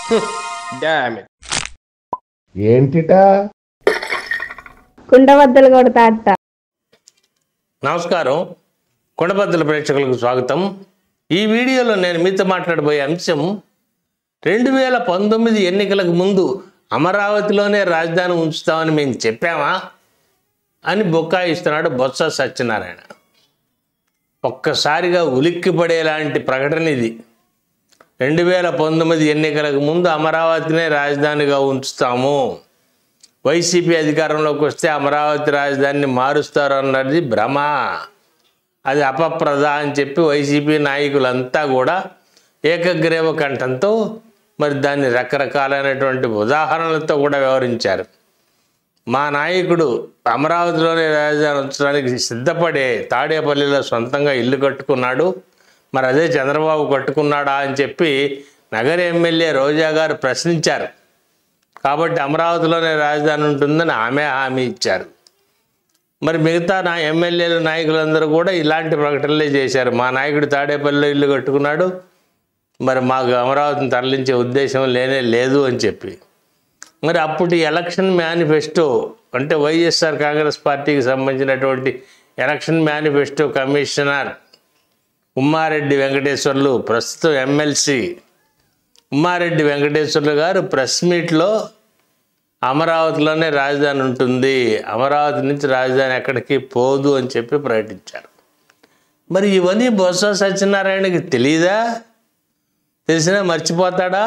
dam ఏంటిటా కుండబద్దలు కొడతా అత్త నమస్కారం కొండబద్దల ప్రేక్షకులకు స్వాగతం ఈ వీడియోలో నేను మీతో మాట్లాడబోయే అంశం రెండు వేల పంతొమ్మిది ఎన్నికలకు ముందు అమరావతిలోనే రాజధాని ఉంచుతామని మేము చెప్పామా అని బొక్కాయిస్తున్నాడు బొత్స సత్యనారాయణ ఒక్కసారిగా ఉలిక్కిపడేలాంటి ప్రకటన ఇది రెండు వేల పంతొమ్మిది ఎన్నికలకు ముందు అమరావతినే రాజధానిగా ఉంచుతాము వైసీపీ అధికారంలోకి వస్తే అమరావతి రాజధానిని మారుస్తారు అన్నది భ్రమ అది అపప్రద అని చెప్పి వైసీపీ నాయకులంతా కూడా ఏకగ్రీవ కంఠంతో మరి దాన్ని రకరకాలైనటువంటి ఉదాహరణలతో కూడా వ్యవహరించారు మా నాయకుడు అమరావతిలోనే రాజధాని ఉంచడానికి సిద్ధపడే తాడేపల్లిలో సొంతంగా ఇల్లు కట్టుకున్నాడు మరి అదే చంద్రబాబు కట్టుకున్నాడా అని చెప్పి నగర ఎమ్మెల్యే రోజా గారు ప్రశ్నించారు కాబట్టి అమరావతిలోనే రాజధాని ఉంటుందని ఆమె హామీ ఇచ్చారు మరి మిగతా నా ఎమ్మెల్యేలు నాయకులందరూ కూడా ఇలాంటి ప్రకటనలే చేశారు మా నాయకుడు తాడేపల్లిలో ఇల్లు కట్టుకున్నాడు మరి మాకు అమరావతిని తరలించే ఉద్దేశం లేనే లేదు అని చెప్పి మరి అప్పటి ఎలక్షన్ మేనిఫెస్టో అంటే వైఎస్ఆర్ కాంగ్రెస్ పార్టీకి సంబంధించినటువంటి election manifesto commissioner Ummareddy Venkateswarlu ప్రస్తుతం ఎమ్మెల్సీ ఉమ్మారెడ్డి వెంకటేశ్వర్లు గారు ప్రెస్ మీట్లో అమరావతిలోనే రాజధాని ఉంటుంది అమరావతి నుంచి రాజధాని ఎక్కడికి పోదు అని చెప్పి ప్రకటించారు మరి ఇవన్నీ బొత్స సత్యనారాయణకి తెలియదా తెలిసినా మర్చిపోతాడా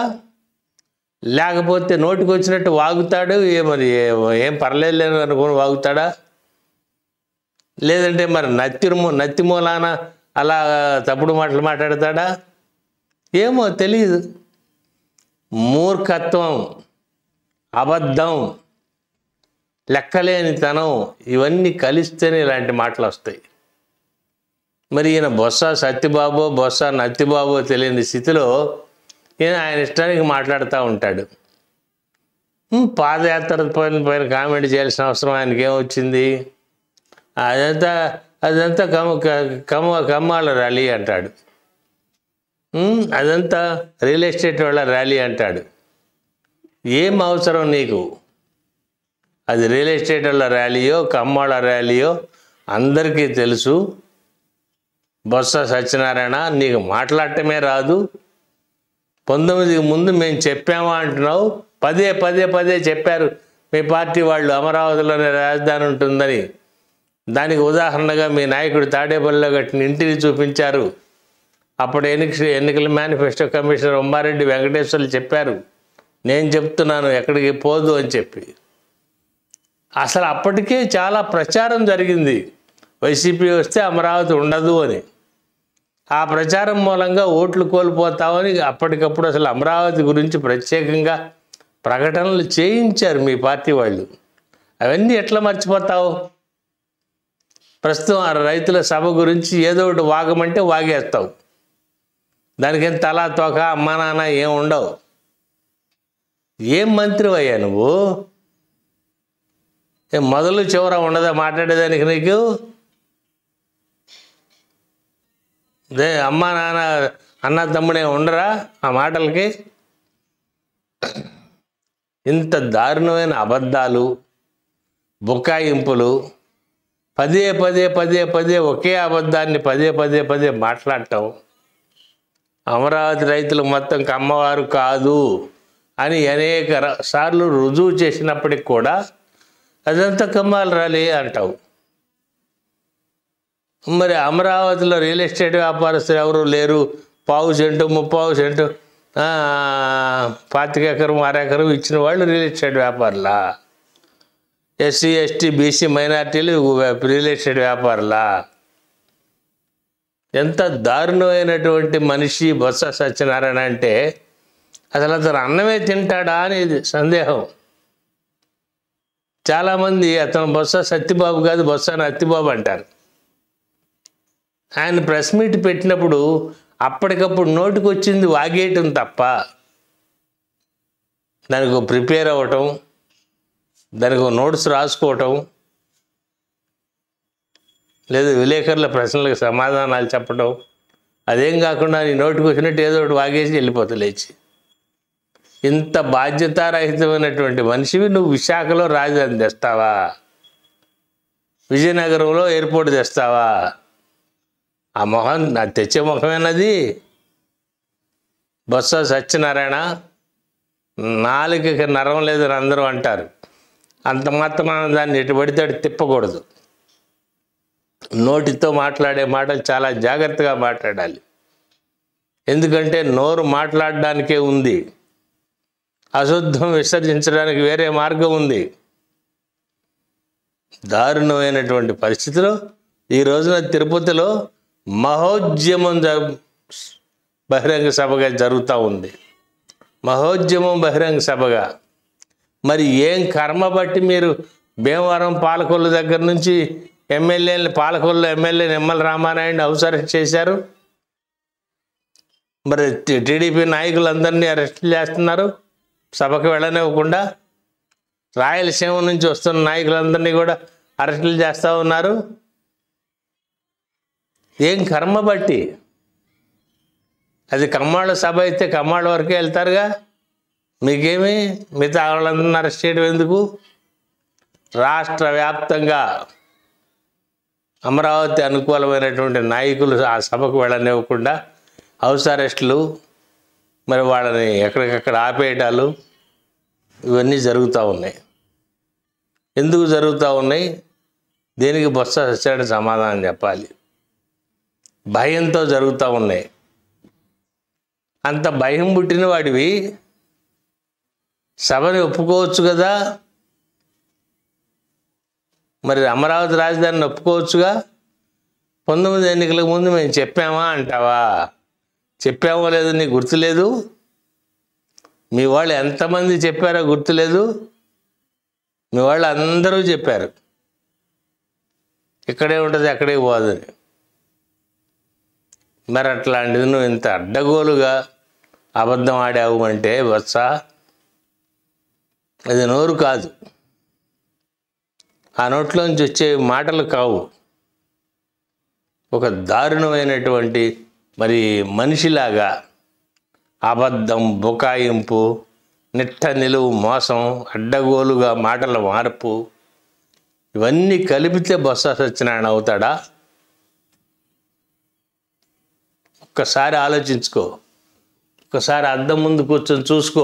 లేకపోతే నోటికి వచ్చినట్టు వాగుతాడు ఏ మరి ఏ- ఏం పర్లేదు అనుకుని వాగుతాడా లేదంటే మరి నత్తిము నత్తి మూలాన అలా తప్పుడు మాటలు మాట్లాడతాడా ఏమో తెలియదు మూర్ఖత్వం అబద్ధం లెక్కలేనితనం ఇవన్నీ కలిస్తేనే ఇలాంటి మాటలు వస్తాయి మరి ఈయన బొత్స సత్యబాబు బొత్స నత్తిబాబు తెలియని స్థితిలో ఈయన ఆయన ఇష్టానికి మాట్లాడుతూ ఉంటాడు ఉమ్, పాదయాత్ర పైన పైన కామెంట్ చేయాల్సిన అవసరం ఆయనకి ఏమొచ్చింది అదంతా అదంతా కమ్మ కమ్మ కమ్మాళ్ళ ర్యాలీ అంటాడు ఉమ్, అదంతా రియల్ ఎస్టేట్ వాళ్ళ ర్యాలీ అంటాడు ఏం అవసరం నీకు అది రియల్ ఎస్టేట్ వాళ్ళ ర్యాలీయో కమ్మాళ్ళ ర్యాలీయో అందరికీ తెలుసు బొత్స సత్యనారాయణ నీకు మాట్లాడటమే రాదు పంతొమ్మిదికి ముందు మేము చెప్పామా అంటున్నావు పదే పదే పదే చెప్పారు మీ పార్టీ వాళ్ళు అమరావతిలోనే రాజధాని ఉంటుందని దానికి ఉదాహరణగా మీ నాయకుడు తాడేపల్లిలో కట్టిన ఇంటిని చూపించారు అప్పుడు ఎన్నిక ఎన్నికల మేనిఫెస్టో కమిషనర్ ఉమ్మారెడ్డి వెంకటేశ్వర్లు చెప్పారు నేను చెప్తున్నాను ఎక్కడికి పోదు అని చెప్పి అసలు అప్పటికే చాలా ప్రచారం జరిగింది వైసీపీ వస్తే అమరావతి ఉండదు అని ఆ ప్రచారం మూలంగా ఓట్లు కోల్పోతామని అప్పటికప్పుడు అసలు అమరావతి గురించి ప్రత్యేకంగా ప్రకటనలు చేయించారు మీ పార్టీ వాళ్ళు అవన్నీ ఎట్లా మర్చిపోతావు ప్రస్తుతం ఆ రైతుల సభ గురించి ఏదో ఒకటి వాగమంటే వాగేస్తావు దానికేం తలా తోక అమ్మా నాన్న ఏం ఉండవు ఏం మంత్రి అయ్యా నువ్వు ఏం మొదలు చివర ఉండదా మాట్లాడేదానికి నీకు అదే అమ్మా నాన్న అన్న తమ్ముడే ఉండరా ఆ మాటలకి ఇంత దారుణమైన అబద్ధాలు బుకాయింపులు పదే పదే పదే పదే ఒకే అబద్ధాన్ని పదే పదే పదే మాట్లాడటం అమరావతి రైతులు మొత్తం కమ్మవారు కాదు అని అనేక ర- సార్లు రుజువు చేసినప్పటికి కూడా అదంతా కమ్మాలి రాలే అంటావు మరి అమరావతిలో రియల్ ఎస్టేట్ వ్యాపారస్తులు ఎవరు లేరు పావు సెంటు ముప్పావు సెంటు ఆ, పాతిక ఎకరం అరెకరం ఇచ్చిన వాళ్ళు రియల్ ఎస్టేట్ వ్యాపారులా ఎస్సీ ఎస్టీ బీసీ మైనార్టీలు రియల్ ఎస్టేట్ వ్యాపారులా ఎంత దారుణమైనటువంటి మనిషి బొత్స సత్యనారాయణ అంటే అసలు అతను అన్నమే తింటాడా అనేది సందేహం చాలామంది అతను బొత్స సత్యబాబు కాదు బొత్స నత్తిబాబు అంటారు ఆయన ప్రెస్ మీట్ పెట్టినప్పుడు అప్పటికప్పుడు నోటికి వచ్చింది వాగేయటం తప్ప దానికి ఒక ప్రిపేర్ అవ్వటం దానికి ఒక నోట్స్ రాసుకోవటం లేదు విలేకరుల ప్రశ్నలకు సమాధానాలు చెప్పడం అదేం కాకుండా నీ నోటికి వచ్చినట్టు ఏదో ఒకటి వాగేసి వెళ్ళిపోతా లేచి ఇంత బాధ్యతారహితమైనటువంటి మనిషివి నువ్వు విశాఖలో రాజధాని తెస్తావా విజయనగరంలో ఎయిర్పోర్ట్ తెస్తావా ఆ మొహం నా తెచ్చే ముఖమేనది బొత్స సత్యనారాయణ నాలుకకి నరం లేదని అందరూ అంటారు అంత మాత్రమాన దాన్ని ఎటు పడితే అటు తిప్పకూడదు నోటితో మాట్లాడే మాటలు చాలా జాగ్రత్తగా మాట్లాడాలి ఎందుకంటే నోరు మాట్లాడడానికే ఉంది అశుద్ధం విసర్జించడానికి వేరే మార్గం ఉంది దారుణమైనటువంటి పరిస్థితిలో ఈ రోజున తిరుపతిలో మహోద్యమం జ బహిరంగ సభగా జరుగుతూ ఉంది మహోద్యమం బహిరంగ సభగా మరి ఏం కర్మ బట్టి మీరు భీమవరం పాలకొల్లు దగ్గర నుంచి ఎమ్మెల్యేని పాలకొల్లు ఎమ్మెల్యే నిమ్మల రామానాయుడిని హౌస్ అరెస్ట్ చేశారు మరి టి- టీడీపీ నాయకులందరినీ అరెస్ట్ చేస్తున్నారు సభకు వెళ్ళనివ్వకుండా రాయలసీమ నుంచి వస్తున్న నాయకులందరినీ కూడా అరెస్టులు చేస్తూ ఉన్నారు ఏం కర్మ బట్టి అది కమ్మాళ్ళ సభ అయితే కమ్మాళ్ళ వరకే వెళ్తారుగా మీకేమి మిగతా వాళ్ళందరినీ అరెస్ట్ చేయడం ఎందుకు రాష్ట్ర వ్యాప్తంగా అమరావతి అనుకూలమైనటువంటి నాయకులు ఆ సభకు వెళ్ళనివ్వకుండా హౌస్ అరెస్టులు మరి వాళ్ళని ఎక్కడికక్కడ ఆపేయటాలు ఇవన్నీ జరుగుతూ ఉన్నాయి ఎందుకు జరుగుతూ ఉన్నాయి దేనికి బొత్స సత్యాన్ని సమాధానం చెప్పాలి భయంతో జరుగుతూ ఉన్నాయి అంత భయం పుట్టిన వాడివి సభని ఒప్పుకోవచ్చు కదా మరి అమరావతి రాజధానిని ఒప్పుకోవచ్చుగా పంతొమ్మిది ఎన్నికలకు ముందు మేము చెప్పామా అంటావా చెప్పామో లేదో నీకు గుర్తులేదు మీ వాళ్ళు ఎంతమంది చెప్పారో గుర్తులేదు మీ వాళ్ళు అందరూ చెప్పారు ఇక్కడే ఉంటుంది అక్కడే పోదని మరి అట్లాంటిది నువ్వు ఇంత అడ్డగోలుగా అబద్ధం ఆడావు అంటే వత్స అది నోరు కాదు ఆ నోట్లోంచి వచ్చే మాటలు కావు ఒక దారుణమైనటువంటి మరి మనిషిలాగా అబద్ధం బుకాయింపు నిట్ట నిలువు మోసం అడ్డగోలుగా మాటల మార్పు ఇవన్నీ కలిపితే బొత్స సత్యనారాయణ అవుతాడా ఒక్కసారి ఆలోచించుకో ఒక్కసారి అద్దం ముందు కూర్చొని చూసుకో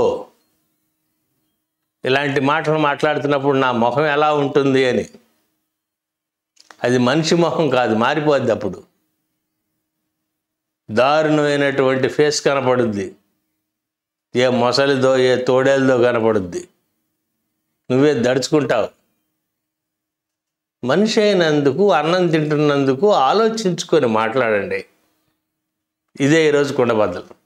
ఇలాంటి మాటలు మాట్లాడుతున్నప్పుడు నా ముఖం ఎలా ఉంటుంది అని అది మనిషి మొహం కాదు మారిపోద్ది అప్పుడు దారుణమైనటువంటి ఫేస్ కనపడుద్ది ఏ మొసలిదో ఏ తోడేలదో కనపడుద్ది నువ్వే దడుచుకుంటావు మనిషి అయినందుకు అన్నం తింటున్నందుకు ఆలోచించుకొని మాట్లాడండి ఇదే ఈరోజు కుండబద్దలు